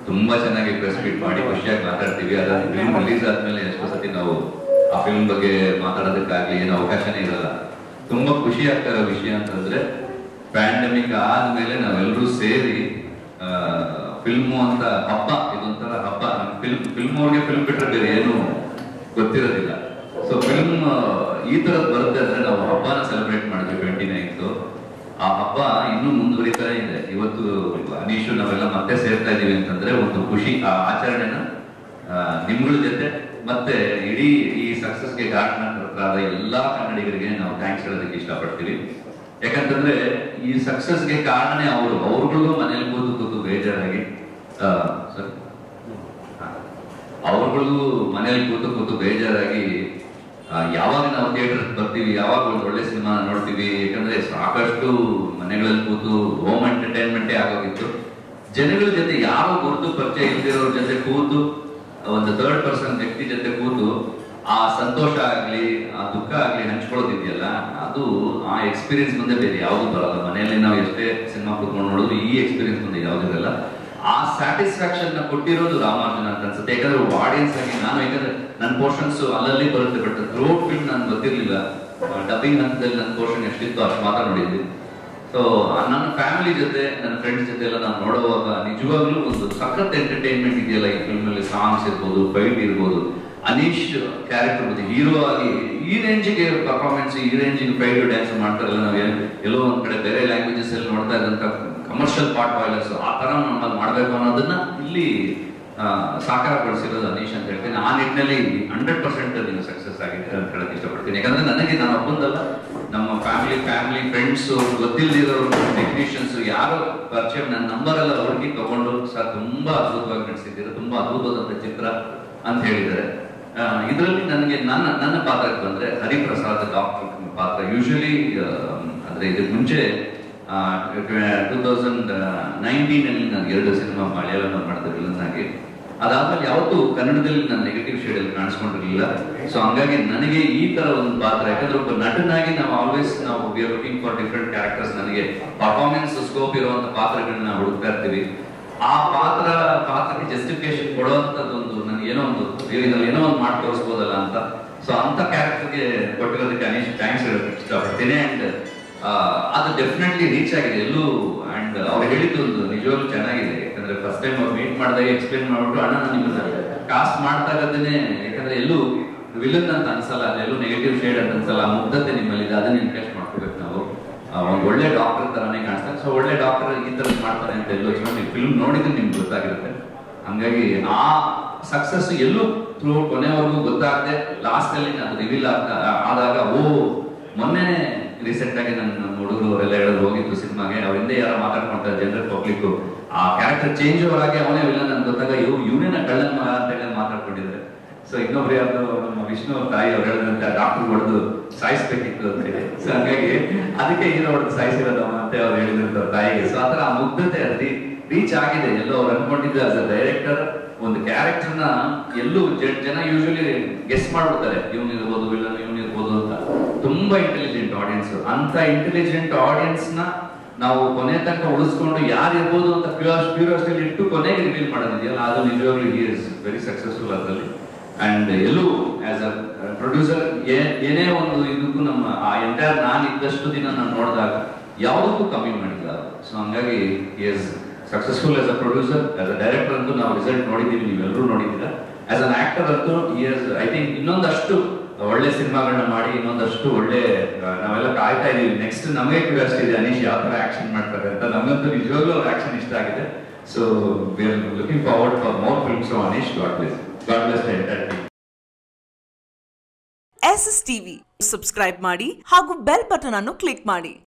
ತುಂಬಾ ಚೆನ್ನಾಗಿ press meet ಮಾಡಿ ಖುಷಿಯಾಗಿ ಮಾತಾಡ್ತೀವಿ ಅದಾದ ಫಿಲ್ಮ್ ರಿಲೀಸ್ ಆದ್ಮೇಲೆ ಎಷ್ಟೋ ಸತಿ ನಾವು ಆ ಫಿಲ್ಮ್ ಬಗ್ಗೆ ಮಾತಾಡೋದಕ್ಕಾಗ್ಲಿ ಏನು ಅವಕಾಶನೇ ಇರಲ್ಲ ತುಂಬಾ ಖುಷಿ ಆಗ್ತಾ ಇರೋ ವಿಷಯ ಅಂತಂದ್ರೆ ಪ್ಯಾಂಡಮಿಕ್ ಆದ್ಮೇಲೆ ನಾವೆಲ್ಲರೂ ಸೇರಿ ಫಿಲ್ಮು ಅಂತ ಹಬ್ಬ ಇದೊಂಥರ ಹಬ್ಬ ಫಿಲ್ಮ್ ಫಿಲ್ಮ್ ಅವ್ರಿಗೆ ಫಿಲ್ಮ್ ಬಿಟ್ರೆ ಬೇರೆ ಏನು ಗೊತ್ತಿರೋದಿಲ್ಲ ಸೊ ಫಿಲ್ಮ್ ಈ ತರದ್ ಬರುತ್ತೆ ಅಂದ್ರೆ ನಾವು ಹಬ್ಬನ ಸೆಲೆಬ್ರೇಟ್ ಮಾಡಿದ್ವಿ ಟ್ವೆಂಟಿ ನೈನ್ತ್ ಆ ಹಬ್ಬ ಇನ್ನೂ ಮುಂದುವರಿತಾ ಇದೆ ಇವತ್ತು ಅನೀಶು ನಾವೆಲ್ಲ ಮತ್ತೆ ಸೇರ್ತಾ ಇದೀವಿ ಅಂತಂದ್ರೆ ಒಂದು ಖುಷಿ ಆ ಆಚರಣೆನ ಆ, ನಿಮ್ಗಳ ಜೊತೆ ಮತ್ತೆ ಇಡೀ ಈ ಸಕ್ಸಸ್ಗೆ ಕಾರಣಕರ್ತರಾದ ಎಲ್ಲಾ ಕನ್ನಡಿಗರಿಗೆ ನಾವು ಥ್ಯಾಂಕ್ಸ್ ಹೇಳೋದಕ್ಕೆ ಇಷ್ಟಪಡ್ತೀವಿ ಯಾಕಂತಂದ್ರೆ ಈ ಸಕ್ಸಸ್ಗೆ ಕಾರಣನೇ ಅವರು ಅವ್ರಿಗೂ ಮನೇಲಿ ಕೂತು ಕೂತು ಬೇಜಾರಾಗಿ ಆ, sorry. ಅವ್ರುಗಳಿಗೂ ಮನೇಲಿ ಕೂತು ಕೂತು ಬೇಜಾರಾಗಿ ಆ, ಯಾವಾಗ ನಾವು ಥಿಯೇಟರ್ ಬರ್ತೀವಿ ಯಾವಾಗ ಒಂದು ಒಳ್ಳೆ ಸಿನಿಮಾ ನೋಡ್ತೀವಿ ಯಾಕಂದ್ರೆ ಸಾಕಷ್ಟು ಮನೆಗಳಲ್ಲಿ ಕೂತು ಹೋಮ್ ಎಂಟರ್ಟೈನ್ಮೆಂಟೇ ಆಗೋಗಿತ್ತು ಜನಗಳ ಜೊತೆ ಯಾವ ಗುರುತು ಪರಿಚಯ ಇಲ್ದಿರೋರ್ ಜೊತೆ ಕೂತು ಒಂದು ಥರ್ಡ್ ಪರ್ಸನ್ ವ್ಯಕ್ತಿ ಜೊತೆ ಕೂತು ಆ ಸಂತೋಷ ಆಗ್ಲಿ ಆ ದುಃಖ ಆಗ್ಲಿ ಹಂಚ್ಕೊಳ್ಳೋದಿದೆಯಲ್ಲ ಅದು ಆ ಎಕ್ಸ್ಪೀರಿಯನ್ಸ್ ಮುಂದೆ ಬೇರೆ ಯಾವುದು ಬರಲ್ಲ ಮನೆಯಲ್ಲಿ ನಾವು ಎಷ್ಟೇ ಸಿನಿಮಾ ಕೂತ್ಕೊಂಡು ನೋಡೋದು ಈ ಎಕ್ಸ್ಪೀರಿಯನ್ಸ್ ಮುಂದೆ ಯಾವ್ದು ಇರಲ್ಲ ಆ ಸ್ಯಾಟಿಸ್ಫ್ಯಾಕ್ಷನ್ ನ ಕೊಟ್ಟಿರೋದು ರಾಮಾರ್ಜುನ ಅಂತ ಅನ್ಸುತ್ತೆ ಯಾಕಂದ್ರೆ ಆಡಿಯನ್ಸ್ ಆಗಿ ನಾನು ಯಾಕಂದ್ರೆ ನನ್ನ ಪೋರ್ಷನ್ಸ್ ಅಲ್ಲಲ್ಲಿ ಬರುತ್ತೆ ಬಟ್ ಥ್ರೋಟ್ ಫಿಲ್ಮ್ ನಾನು ಗೊತ್ತಿರ್ಲಿಲ್ಲ ಡಬ್ಬಿಂಗ್ ಹಂತದಲ್ಲಿ ನನ್ನ ಪೋರ್ಷನ್ ಎಷ್ಟಿತ್ತು ಅಷ್ಟು ಮಾತ್ರ ನೋಡಿದ್ವಿ ಸೊ ನನ್ನ ಫ್ಯಾಮಿಲಿ ಜೊತೆ ನನ್ನ ಫ್ರೆಂಡ್ಸ್ ಜೊತೆ ಎಲ್ಲ ನಾನು ನೋಡುವಾಗ ನಿಜವಾಗ್ಲೂ ಒಂದು ಸಖತ್ ಎಂಟರ್ಟೈನ್ಮೆಂಟ್ ಇದೆಯಲ್ಲ ಈ ಫಿಲ್ಮ್ ಅಲ್ಲಿ ಸಾಂಗ್ಸ್ ಇರ್ಬೋದು ಫೈಟ್ ಇರ್ಬೋದು ಅನೀಶ್ ಕ್ಯಾರೆಕ್ಟರ್ ಬಗ್ಗೆ ಹೀರೋ ಆಗಿ ಈ ರೇಂಜಿಗೆ ಪರ್ಫಾರ್ಮೆನ್ಸ್ ಈ ರೇಂಜಿಗೆ ಫೈಟ್ ಡ್ಯಾನ್ಸ್ ಮಾಡ್ತಾರಲ್ಲ ನಾವು ಎಲ್- ಎಲ್ಲೋ ಒಂದ್ ಕಡೆ ಬೇರೆ ಲ್ಯಾಂಗ್ವೇಜಸ್ ಅಲ್ಲಿ ನೋಡ್ತಾ ಇದ್ದಂತ ಕಮರ್ಷಿಯಲ್ ಪಾರ್ಟ್ ವಾಯ್ಲೆನ್ಸ್ ಆ ತರ ನಮ್ಮಲ್ಲಿ ಮಾಡ್ಬೇಕು ಅನ್ನೋದನ್ನ ಇಲ್ಲಿ ಆ, ಸಾಕಾರಗೊಳಿಸಿರೋದು ಅನೀಶ್ ಅಂತ ಹೇಳ್ತೀನಿ ಆ ನಿಟ್ಟಿನಲ್ಲಿ ಹಂಡ್ರೆಡ್ ಪರ್ಸೆಂಟ್ ನೀವು ಸಕ್ಸಸ್ ಆಗಿದೆ ಅಂತ ಹೇಳಕ್ ಇಷ್ಟಪಡ್ತೀನಿ ಯಾಕಂದ್ರೆ ನನಗೆ ನಾನು ಒಬ್ಬಂದಲ್ಲ ನಮ್ಮ ಫ್ಯಾಮಿಲಿ ಫ್ಯಾಮಿಲಿ ಫ್ರೆಂಡ್ಸ್ ಗೊತ್ತಿಲ್ಲದಿರೋರು ಟೆಕ್ನಿಷಿಯನ್ಸ್ ಯಾರೋ ಪರಿಚಯ ನನ್ನ ನಂಬರ್ ಎಲ್ಲ ಹುಡುಕಿ ತಗೊಂಡು ಸರ್ ತುಂಬಾ ಅದ್ಭುತವಾಗಿ ನಡೆಸಿದ್ದೀರಾ ತುಂಬಾ ಅದ್ಭುತವಾದಂತ ಚಿತ್ರ ಅಂತ ಹೇಳಿದ್ದಾರೆ ಇದರಲ್ಲಿ ನನಗೆ ನನ್ನ ನನ್ನ ಪಾತ್ರಕ್ಕೆ ಬಂದ್ರೆ ಹರಿಪ್ರಸಾದ್ ಡಾಕ್ಟರ್ ಪಾತ್ರ ಯೂಶಲಿ ಅಂದ್ರೆ ಇದಕ್ಕೆ ಮುಂಚೆ ಟೂ ತೌಸಂಡ್ ನೈನ್ಟೀನ್ ಅಲ್ಲಿ ನಾನು ಎರಡು ಸಿನಿಮಾ ಮಲಯಾಳಂ ಮಾಡಿದೆ ವಿಲನ್ ಆಗಿ ಅದಾದ್ಮೇಲೆ ಯಾವತ್ತೂ ಕನ್ನಡದಲ್ಲಿ ನಾನು ನೆಗೆಟಿವ್ ಶೇಡ್ ಅಲ್ಲಿ ಕಾಣಿಸ್ಕೊಂಡಿರ್ಲಿಲ್ಲ ಸೊ ಹಂಗಾಗಿ ನನಗೆ ಈ ತರ ಒಂದು ಪಾತ್ರ ಯಾಕಂದ್ರೆ ಒಬ್ಬ ನಟನಾಗಿ ನಾವು ಆಲ್ವೇಸ್ ನಾವು we are looking for different characters ನನಗೆ ಪರ್ಫಾರ್ಮೆನ್ಸ್ ಸ್ಕೋಪ್ ಇರುವಂತ ಪಾತ್ರಗಳನ್ನ ನಾವು ಹುಡುಕ್ತಾ ಇರ್ತೀವಿ ಆ ಪಾತ್ರ ಪಾತ್ರಕ್ಕೆ ಜಸ್ಟಿಫಿಕೇಶನ್ ಕೊಡುವಂತದ್ದೊಂದು ನನಗೆ ಏನೋ ಒಂದು ಇದ್ರಲ್ಲಿ ಏನೋ ಒಂದು ಮಾಡಿ ತೋರಿಸ್ಬೋದಲ್ಲ ಅಂತ ಸೊ ಅಂತ ಕ್ಯಾರೆಕ್ಟರ್ಗೆ ಕೊಟ್ಟಿರೋದಕ್ಕೆ ಅನೀಶ್ ಥ್ಯಾಂಕ್ಸ್ ಹೇಳೋದಕ್ಕೆ ಇಷ್ಟಪಡ್ತೀನಿ ಅಂಡ್ ಅದು ಡೆಫಿನೆಟ್ಲಿ ರೀಚ್ ಆಗಿದೆ ಎಲ್ಲೂ ಅಂಡ್ ಅವ್ರು ಹೇಳಿದ್ದು ಒಂದು ನಿಜವಾಗ್ಲೂ ಚೆನ್ನಾಗಿದೆ ಯಾಕಂದ್ರೆ ಫಸ್ಟ್ ಟೈಮ್ ಅವ್ರು ಮೀಟ್ ಮಾಡಿದಾಗ ಎಕ್ಸ್ಪ್ಲೇನ್ ಮಾಡ್ಬಿಟ್ಟು ಅಣ್ಣ ನಾನು ನಿಮ್ಮನ್ನ ಕಾಸ್ಟ್ ಮಾಡ್ತಾ ಇರೋದನ್ನೇ ಯಾಕಂದ್ರೆ ಎಲ್ಲೂ ವಿಲನ್ ಅಂತ ಅನ್ಸಲ್ಲ ಅದೆಲ್ಲೂ ನೆಗೆಟಿವ್ ಶೇಡ್ ಅಂತ ಅನ್ಸಲ್ಲ ಆ ಮುಗ್ಧತೆ ನಿಮ್ಮಲ್ಲಿ ಇದೆ ಅದನ್ನ ಎನ್ಕರೇಜ್ ಮಾಡ್ಕೋಬೇಕು ನಾವು ಆ, ಒಂದ್ ಒಳ್ಳೆ ಡಾಕ್ಟರ್ ತರಾನೇ ಕಾಣಿಸ್ತಾರೆ ಸೊ ಒಳ್ಳೆ ಡಾಕ್ಟರ್ ಈ ತರ ಮಾಡ್ತಾರೆ ಅಂತ ಎಲ್ಲೋ ನೀವು ಫಿಲ್ಮ್ ನೋಡಿದ್ರೆ ನಿಮ್ಗೆ ಗೊತ್ತಾಗಿರುತ್ತೆ ಹಂಗಾಗಿ ಆ ಸಕ್ಸಸ್ ಎಲ್ಲೂ ಥ್ರೂ ಕೊನೆವರೆಗೂ ಗೊತ್ತಾಗದೆ ಲಾಸ್ಟ್ ಅಲ್ಲಿ ಅದು ರಿವೀಲ್ ಆಗ್ತಾ ಆದಾಗ ಓ ಮೊನ್ನೆ ರೀಸೆಂಟ್ ಆಗಿ ನನ್ನ ನಮ್ಮ ಹುಡುಗರು ಅವರೆಲ್ಲ ಹೇಳೋದು ಹೋಗಿತ್ತು ಸಿನಿಮಾಗೆ ಅವ್ರ ಹಿಂದೆ ಯಾರೋ ಮಾತಾಡ್ಕೊಂತಾರೆ ಜನರಲ್ ಪಬ್ಲಿಕ್ ಆ ಕ್ಯಾರೆಕ್ಟರ್ ಚೇಂಜ್ ಆಗಿ ಅವನೇ ವಿಲನ್ ಅಂತ ಗೊತ್ತಾಗ ಇವ್ ಇವನೇನ ಕಳ್ಳನ ಮಗ ಅಂತ ಹೇಳಿ ಮಾತಾಡ್ಕೊಂಡಿದ್ದಾರೆ ಸೊ ಇನ್ನೊಬ್ರು ಯಾರ್ದು ನಮ್ಮ ವಿಷ್ಣು ಅವ್ರ ತಾಯಿ ಅವ್ರು ಹೇಳಿದಂತೆ ಡಾಕ್ಟರ್ ಹೊಡೆದು ಸಾಯಿಸ್ಬೇಕಿತ್ತು ಅಂತ ಹೇಳಿ ಸೊ ಹಂಗಾಗಿ ಅದಕ್ಕೆ ಹೀರೋ ಹೊಡೆದು ಸಾಯಿಸಿರೋದು ಅವ ಅಂತ ಅವ್ರು ಹೇಳಿದಂತ ಅವ್ರ ತಾಯಿಗೆ ಸೊ ಆತರ ಆ ಮುಗ್ಧತೆ ಅದು ರೀಚ್ ಆಗಿದೆ ಎಲ್ಲೋ ಅವ್ರು ಅನ್ಕೊಂಡಿದ್ದು ಆಸ್ ಅ ಡೈರೆಕ್ಟರ್ ಒಂದು ಕ್ಯಾರೆಕ್ಟರ್ ನ ಎಲ್ಲೂ ಜ- ಜನ ಯೂಶಲಿ ಗೆಸ್ ಮಾಡ್ಬಿಡ್ತಾರೆ ಇವನ್ ಇರ್ಬೋದು ವಿಲನ್ ಇವನ್ ಇರ್ಬೋದು ಅಂತ ತುಂಬಾ ಇಂಟೆಲಿಜೆಂಟ್ ಆಡಿಯನ್ಸ್ ಅಂತ ಇಂಟೆಲಿಜೆಂಟ್ ಆಡಿಯನ್ಸ್ ನ ನಾವು ಕೊನೆ ತನಕ ಉಳಿಸ್ಕೊಂಡು ಯಾರು ಇರ್ಬೋದು ಅಂತ ಪ್ಯೂರ್ ಪ್ಯೂರಿಯಾಸಿಟಿ ಇಟ್ಟು ಕೊನೆಗೆ ರಿವೀಲ್ ಮಾಡೋದಿದೆಯಲ್ಲ ಅದು ನಿಜವಾಗ್ಲೂ ಹಿ ಇಸ್ ವೆರಿ ಸಕ್ಸಸ್ಫುಲ್ ಅದರಲ್ಲಿ ಅಂಡ್ ಎಲ್ಲೂ ಆಸ್ ಅ ಪ್ರೊಡ್ಯೂಸರ್ ಏನೇ ಒಂದು ಇದಕ್ಕೂ ನಮ್ಮ ಆ ಎಂಟೈರ್ ನಾನು ಇದ್ದಷ್ಟು ದಿನ ನಾನು ನೋಡಿದಾಗ ಯಾವುದಕ್ಕೂ ಕಮ್ಮಿ ಮಾಡಿಲ್ಲ ಸೊ ಹಂಗಾಗಿ as successful as a producer as a director ಅಂತೂ ನಾವು ರಿಸಲ್ಟ್ ನೋಡಿದ್ದೀವಿ ನೀವೆಲ್ಲರೂ ನೋಡಿದ್ದೀರಾ ಆಸ್ ಅನ್ ಆಕ್ಟರ್ ಅಂತೂ ಇಯರ್ಸ್ ಐ ಥಿಂಕ್ ಇನ್ನೊಂದಷ್ಟು ಒಳ್ಳೆ ಸಿನಿಮಾಗಳನ್ನ ಮಾಡಿ ಇನ್ನೊಂದಷ್ಟು ಒಳ್ಳೆ ಆ, ನಾವೆಲ್ಲ ಕಾಯ್ತಾ ಇದೀವಿ ನೆಕ್ಸ್ಟ್ ನಮಗೆ ಕ್ಯೂರಿಯಾಸಿಟಿ ಇದೆ ಅನೀಶ್ ಯಾವ ತರ ಆಕ್ಷನ್ ಮಾಡ್ತಾರೆ ಅಂತ ನಮಗಂತೂ ನಿಜವಾಗ್ಲೂ ಅವ್ರ ಆಕ್ಷನ್ ಇಷ್ಟ ಆಗಿದೆ so we are looking forward for more films of Anish God bless God bless the entire team S S TV subscribe ಮಾಡಿ ಹಾಗೂ ಬೆಲ್ ಬಟನ್ ಅನ್ನು ಕ್ಲಿಕ್ ಮಾಡಿ